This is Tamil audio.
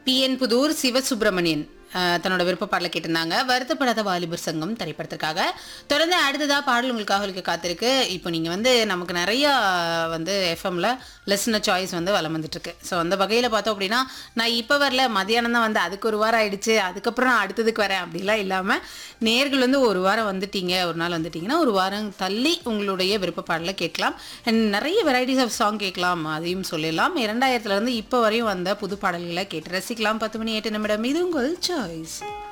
பிஎன் புதூர் சிவசுப்பிரமணியன் அஹ், தன்னோட விருப்ப பாடலை கேட்டிருந்தாங்க வருத்தப்படாத வாலிபர் சங்கம் திரைப்படத்திற்காக தொடர்ந்து அடுத்ததா பாடல் உங்களுக்காக ஒலிக்க காத்திருக்கு இப்போ நீங்கள் வந்து நமக்கு நிறைய வந்து எஃப்எம்ல லெசன சாய்ஸ் வந்து வலம் வந்துட்டு இருக்கு ஸோ அந்த வகையில் பார்த்தோம் அப்படின்னா நான் இப்போ வரல மதியானம் தான் வந்து அதுக்கு ஒரு வாரம் ஆயிடுச்சு அதுக்கப்புறம் நான் அடுத்ததுக்கு வரேன் அப்படிலாம் இல்லாமல் நேர்கள் வந்து ஒரு வாரம் வந்துட்டீங்க ஒரு நாள் வந்துட்டீங்கன்னா ஒரு வாரம் தள்ளி உங்களுடைய விருப்ப பாடலை கேட்கலாம் அண்ட் நிறைய வெரைட்டிஸ் ஆஃப் சாங் கேட்கலாம் அதையும் சொல்லலாம் இரண்டாயிரத்துல இருந்து இப்போ வரையும் வந்த புது பாடல்களை கேட்டு ரசிக்கலாம் பத்து மணி எட்டு நிமிடம் இது உங்கள் சாய்ஸ்